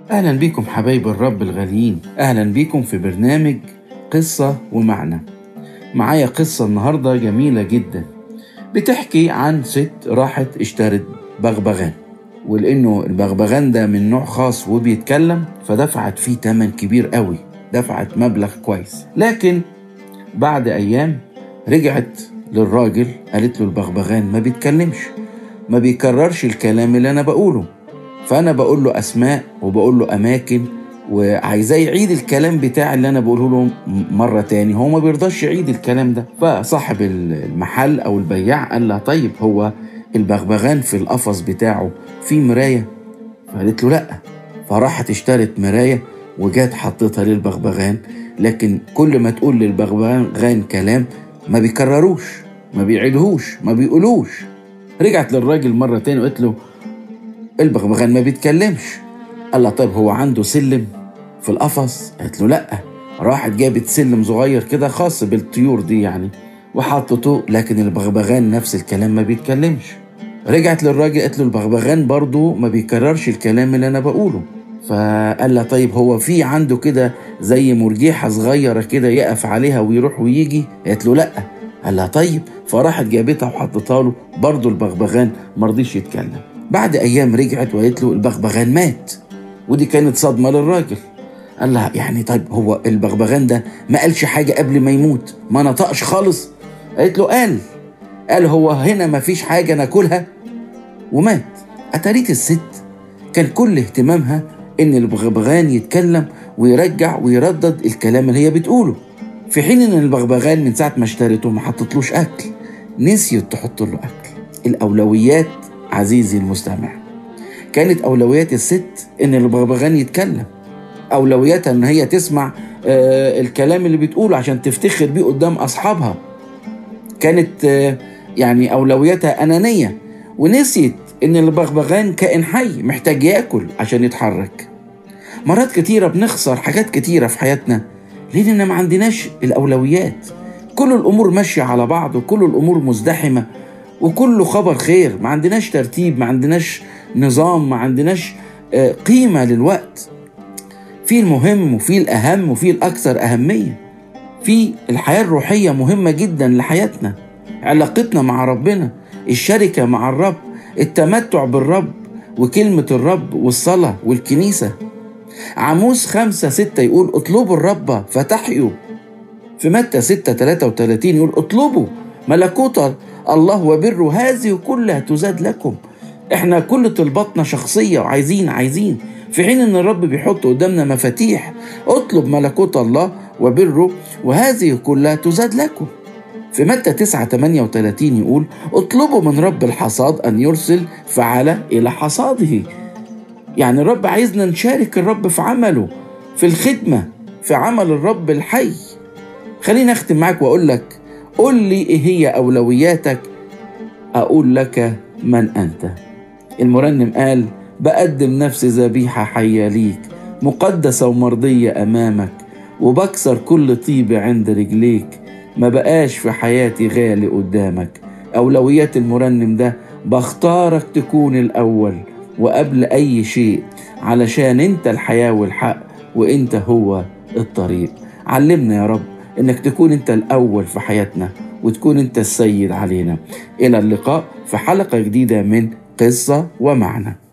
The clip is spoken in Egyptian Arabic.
أهلا بيكم حبايب الرب الغاليين أهلا بيكم في برنامج قصة ومعنى معايا قصة النهاردة جميلة جدا بتحكي عن ست راحت اشترت بغبغان ولأنه البغبغان ده من نوع خاص وبيتكلم فدفعت فيه تمن كبير قوي دفعت مبلغ كويس لكن بعد أيام رجعت للراجل قالت له البغبغان ما بيتكلمش ما بيكررش الكلام اللي أنا بقوله فانا بقول له اسماء وبقول له اماكن وعايزاه يعيد الكلام بتاع اللي انا بقوله له مره تاني هو ما بيرضاش يعيد الكلام ده فصاحب المحل او البياع قال لها طيب هو البغبغان في القفص بتاعه في مرايه فقالت له لا فراحت اشترت مرايه وجات حطيتها للبغبغان لكن كل ما تقول للبغبغان كلام ما بيكرروش ما بيعيدهوش ما بيقولوش رجعت للراجل مره تاني وقالت له البغبغان ما بيتكلمش قال لها طيب هو عنده سلم في القفص قالت له لا راحت جابت سلم صغير كده خاص بالطيور دي يعني وحطته لكن البغبغان نفس الكلام ما بيتكلمش رجعت للراجل قالت له البغبغان برضه ما بيكررش الكلام اللي انا بقوله فقال لها طيب هو في عنده كده زي مرجيحه صغيره كده يقف عليها ويروح ويجي قالت له لا قال لها طيب فراحت جابتها وحطتها له برضه البغبغان مرضيش يتكلم بعد ايام رجعت وقالت له البغبغان مات ودي كانت صدمه للراجل قال لها يعني طيب هو البغبغان ده ما قالش حاجه قبل ما يموت ما نطقش خالص قالت له قال قال هو هنا ما فيش حاجه ناكلها ومات اتاريت الست كان كل اهتمامها ان البغبغان يتكلم ويرجع ويردد الكلام اللي هي بتقوله في حين ان البغبغان من ساعه ما اشترته ما حطتلوش اكل نسيت تحط له اكل الاولويات عزيزي المستمع كانت أولويات الست إن البغبغان يتكلم أولوياتها إن هي تسمع آه الكلام اللي بتقوله عشان تفتخر بيه قدام أصحابها كانت آه يعني أولوياتها أنانية ونسيت إن البغبغان كائن حي محتاج ياكل عشان يتحرك مرات كتيرة بنخسر حاجات كتيرة في حياتنا لأننا ما عندناش الأولويات كل الأمور ماشية على بعض وكل الأمور مزدحمة وكله خبر خير ما عندناش ترتيب ما عندناش نظام ما عندناش قيمة للوقت في المهم وفي الأهم وفي الأكثر أهمية في الحياة الروحية مهمة جدا لحياتنا علاقتنا مع ربنا الشركة مع الرب التمتع بالرب وكلمة الرب والصلاة والكنيسة عاموس خمسة ستة يقول اطلبوا الرب فتحيوا في متى ستة 33 يقول اطلبوا ملكوت الله وبره هذه كلها تزاد لكم احنا كل طلباتنا شخصية وعايزين عايزين في حين ان الرب بيحط قدامنا مفاتيح اطلب ملكوت الله وبره وهذه كلها تزاد لكم في متى 9 38 يقول اطلبوا من رب الحصاد ان يرسل فعل الى حصاده يعني الرب عايزنا نشارك الرب في عمله في الخدمة في عمل الرب الحي خليني اختم معاك واقول لك قل لي ايه هي اولوياتك اقول لك من انت المرنم قال بقدم نفسي ذبيحه حيه ليك مقدسه ومرضيه امامك وبكسر كل طيب عند رجليك ما بقاش في حياتي غالي قدامك اولويات المرنم ده بختارك تكون الاول وقبل اي شيء علشان انت الحياه والحق وانت هو الطريق علمنا يا رب انك تكون انت الاول في حياتنا وتكون انت السيد علينا الى اللقاء في حلقه جديده من قصه ومعنى